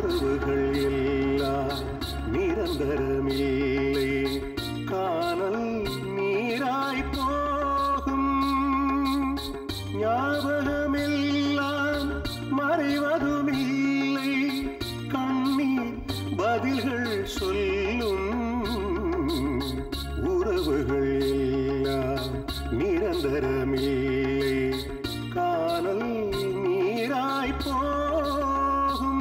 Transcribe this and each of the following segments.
உறவுகள் எல்லாம் நிரந்தரமில்லை காணல் நீராய் போகும் ஞாபகமெல்லாம் மறைவதுமில்லை கண்ணீர் பதில்கள் சொல்லும் உறவுகள் எல்லாம் நிரந்தரமில்லை காணல் நீராய் போகும்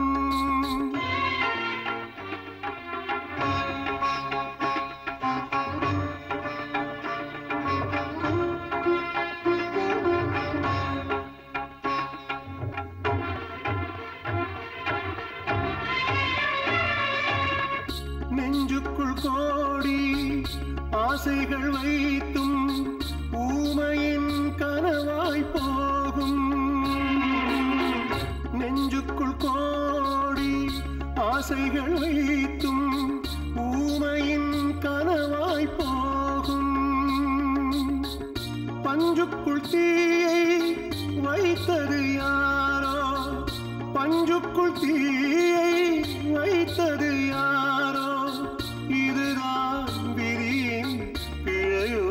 நெஞ்சுக்குள் கோடி ஆசைகள் வைத்தும் ஊமையின் கனவாய் போகும் நெஞ்சுக்குள் கோடி ஆசைகள் வைத்தும் ஊமையின் கனவாய் போகும் பஞ்சுக்குள் தீயை வைத்தது யாரோ பஞ்சுக்குள் தீயை வைத்தது யாரோ இதுதான் விதியின் பிழையோ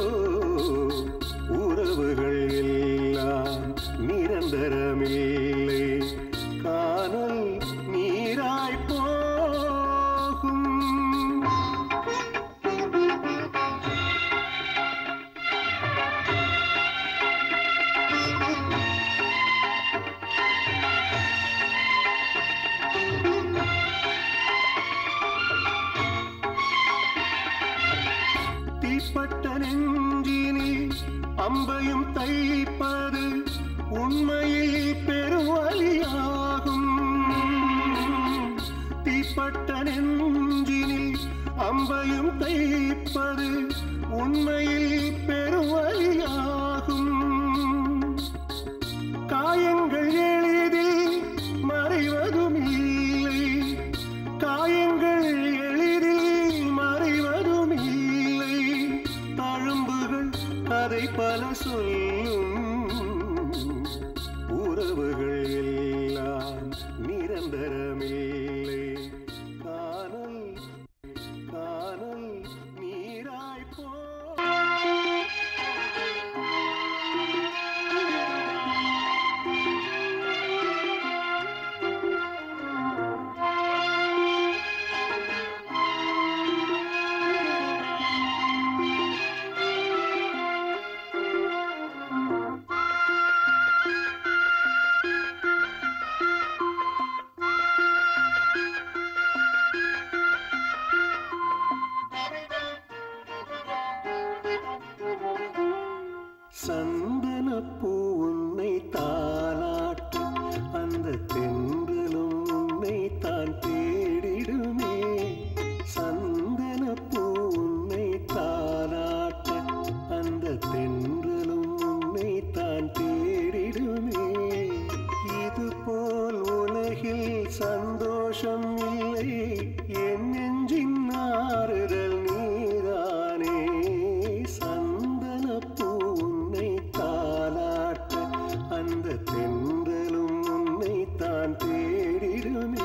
உறவுகள் எல்லாம் நிரந்தரமில்லை காணல் நீராய் போகும் தீப்பட்ட நெஞ்சினில் அம்பையும் தைப்பது உண்மையில் பெருவழியாகும் தீப்பட்ட நெஞ்சினில் அம்பையும் தைப்பது உண்மையில் பெருவழியாகும் காயங்கள் எளிதில் மறைவதும் இல்லை காயங்கள் எளிதில் மறைவதும் இல்லை தழும்புகள் கதை பல சொல்லும் உறவுகள் எல்லாம் நிரந்தரமில்லை காணல் காணல் நீராய் போ சந்தனப்பூ உன்னை தாளாட்ட அந்த தென்றலும் உன்னை தான் தேடிடுமே சந்தனப்பூ உன்னை தாளாட்ட அந்த தென்றலும் உன்னை தான் தேடிடுமே இது போல் உலகில் சந்தோஷம் இல்லை என் நெஞ்சின் ஆறுதல் நீதானே சந்தனப்பூ உன்னை தாளாட்ட அந்த தென்றலும் உன்னை தான் தேடிடுமே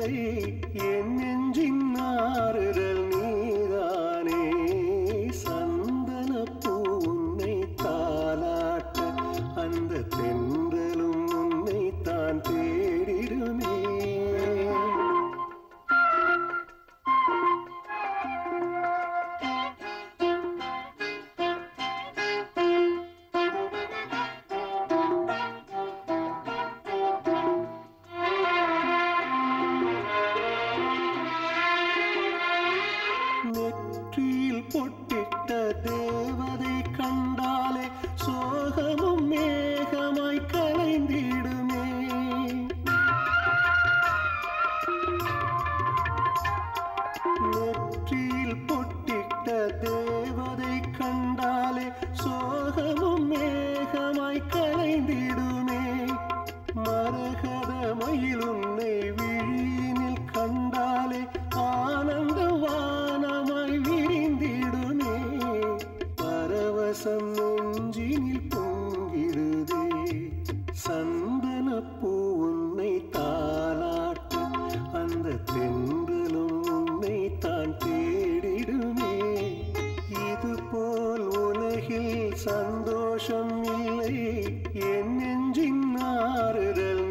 இல்லை என் நெஞ்சின் ஆறுதல் நீதானே சந்தனப்பூ உன்னை தாலாட்ட அந்த தென்றலும் உன்னை தான் தேடிடுமே நெற்றியில் பொட்டிட்ட தேவதை கண்டாலே சோகமும் மேகமாய் கலைந்திடுமே நெற்றியில் பொட்டிட்ட தேவதை கண்டாலே சோகமும் மேகமாய் கலைந்திடுமே மரகத மயில் உன்னை விழியினில் கண்டாலே ஆனந்த வானமாய் விரிந்திடுமே பரவசம் நெஞ்சினில் பொங்கிடுதே சந்தனப்பூ உன்னை தாலாட்ட அந்த தென்றலும் உன்னை தான் தேடிடுமே இது போல் உலகில் சந்தோஷம் இல்லை என் நெஞ்சின் ஆறுதல்